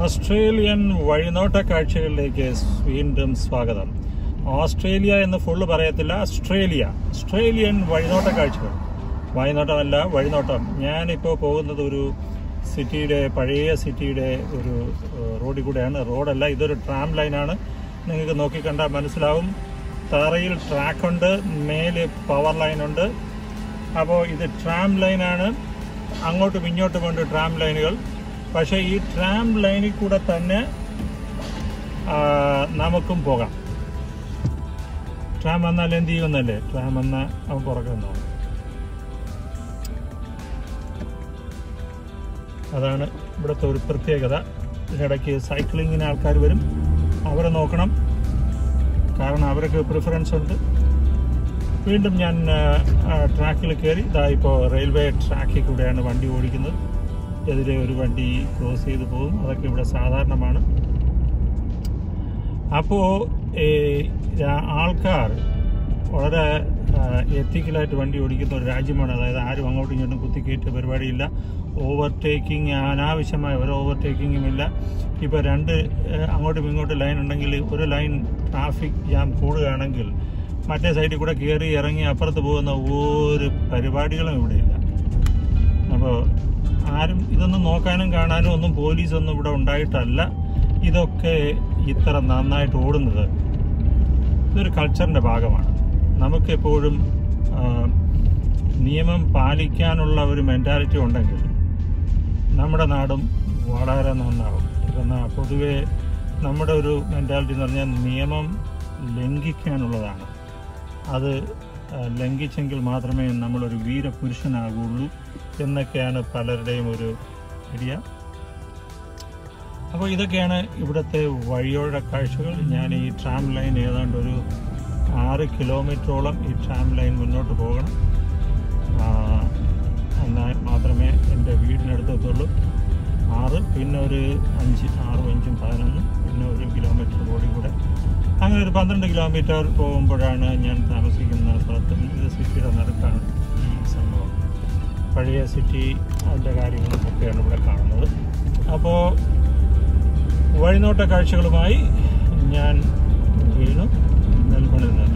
Australian വഴിനോട്ട കാഴ്ചകളിലേക്ക് വീണ്ടും സ്വാഗതം ഓസ്ട്രേലിയ എന്ന് ഫുള്ള് പറയത്തില്ല ഓസ്ട്രേലിയ ഓസ്ട്രേലിയൻ വഴിനോട്ട കാഴ്ചകൾ വഴിനോട്ടമല്ല വഴിനോട്ടം ഞാനിപ്പോൾ പോകുന്നത് ഒരു സിറ്റിയുടെ പഴയ സിറ്റിയുടെ ഒരു ഏഹ്, റോഡിൽ കൂടെയാണ് റോഡല്ല ഇതൊരു ട്രാം ലൈനാണ് നിങ്ങൾക്ക് നോക്കിക്കണ്ടാൽ മനസ്സിലാവും തറയിൽ ട്രാക്കുണ്ട് മേല് പവർ ലൈനുണ്ട് അപ്പോൾ ഇത് ട്രാം ലൈനാണ് അങ്ങോട്ടും ഇങ്ങോട്ടും ഉണ്ട് ട്രാം ലൈനുകൾ പക്ഷേ ഈ ട്രാം ലൈനിൽ കൂടെ തന്നെ ആ, നമുക്കും പോകാം ട്രാം വന്നാൽ എന്ത് ചെയ്യുമെന്നല്ലേ ട്രാം വന്നാൽ അവൻ പുറകുന്നു അതാണ് ഇവിടുത്തെ ഒരു പ്രത്യേകത ഇതിനിടയ്ക്ക് സൈക്ലിങ്ങിന് ആൾക്കാർ വരും അവരെ നോക്കണം കാരണം അവർക്ക് പ്രിഫറൻസ് ഉണ്ട് വീണ്ടും ഞാൻ ട്രാക്കിൽ കയറി ഇതാ ഇപ്പോൾ റെയിൽവേ ട്രാക്കിൽ കൂടെയാണ് വണ്ടി ഓടിക്കുന്നത് എതിരെ ഒരു വണ്ടി ക്രോസ് ചെയ്ത് പോകും അതൊക്കെ ഇവിടെ സാധാരണമാണ് അപ്പോൾ ആൾക്കാർ വളരെ എത്തിക്കലായിട്ട് വണ്ടി ഓടിക്കുന്ന ഒരു രാജ്യമാണ് അതായത് ആരും അങ്ങോട്ടും ഇങ്ങോട്ടും കുത്തിക്കയറ്റ പരിപാടിയില്ല ഓവർടേക്കിംഗ് അനാവശ്യമായ ഒരു ഓവർടേക്കിങ്ങും ഇല്ല ഇപ്പോൾ രണ്ട് ആ, അങ്ങോട്ടും ഇങ്ങോട്ടും ലൈൻ ഉണ്ടെങ്കിൽ ഒരു ലൈൻ ട്രാഫിക് ജാം കൂടുകയാണെങ്കിൽ മറ്റേ സൈഡിൽ കൂടെ കയറി ഇറങ്ങി അപ്പുറത്ത് പോകുന്ന ഒരു പരിപാടികളും ഇവിടെയില്ല അപ്പോൾ ആരും ഇതൊന്നും നോക്കാനും കാണാനും ഒന്നും പോലീസൊന്നും ഇവിടെ ഉണ്ടായിട്ടല്ല ഇതൊക്കെ ഇത്ര നന്നായിട്ട് ഓടുന്നത് ഇതൊരു കൾച്ചറിൻ്റെ ഭാഗമാണ് നമുക്കെപ്പോഴും ആ, നിയമം പാലിക്കാനുള്ള ഒരു മെൻറ്റാലിറ്റി ഉണ്ടെങ്കിൽ നമ്മുടെ നാടും വളരെ നന്നാവും ഇപ്പം ന- പൊതുവെ നമ്മുടെ ഒരു മെൻറ്റാലിറ്റി എന്ന് പറഞ്ഞാൽ നിയമം ലംഘിക്കാനുള്ളതാണ് അത് ആ, ലംഘിച്ചെങ്കിൽ മാത്രമേ നമ്മളൊരു വീരപുരുഷനാകുള്ളൂ എന്നൊക്കെയാണ് പലരുടെയും ഒരു ഐഡിയ അപ്പോൾ ഇതൊക്കെയാണ് ഇവിടുത്തെ വഴിയോര കാഴ്ചകൾ ഞാൻ ഈ ട്രാം ലൈൻ ഏതാണ്ട് ഒരു ആറ് കിലോമീറ്ററോളം ഈ ട്രാം ലൈൻ മുന്നോട്ട് പോകണം ആ, എന്നാൽ മാത്രമേ എൻ്റെ വീടിനടുത്തെത്തുള്ളൂ ആറ് പിന്നെ ഒരു അഞ്ച് ആറും അഞ്ചും പതിനൊന്ന് പിന്നെ ഒരു കിലോമീറ്റർ റോഡിൽ കൂടെ അങ്ങനെ ഒരു പന്ത്രണ്ട് കിലോമീറ്റർ പോകുമ്പോഴാണ് ഞാൻ താമസിക്കുന്ന സ്ഥലത്ത് ഇത് സിറ്റിയുടെ നടുക്കാണ് ഈ സംഭവം പഴയ സിറ്റി അതിൻ്റെ കാര്യങ്ങളും ഒക്കെയാണ് ഇവിടെ കാണുന്നത് അപ്പോൾ വഴിനോട്ട കാഴ്ചകളുമായി ഞാൻ വീണു മെൽബണിൽ നിന്ന്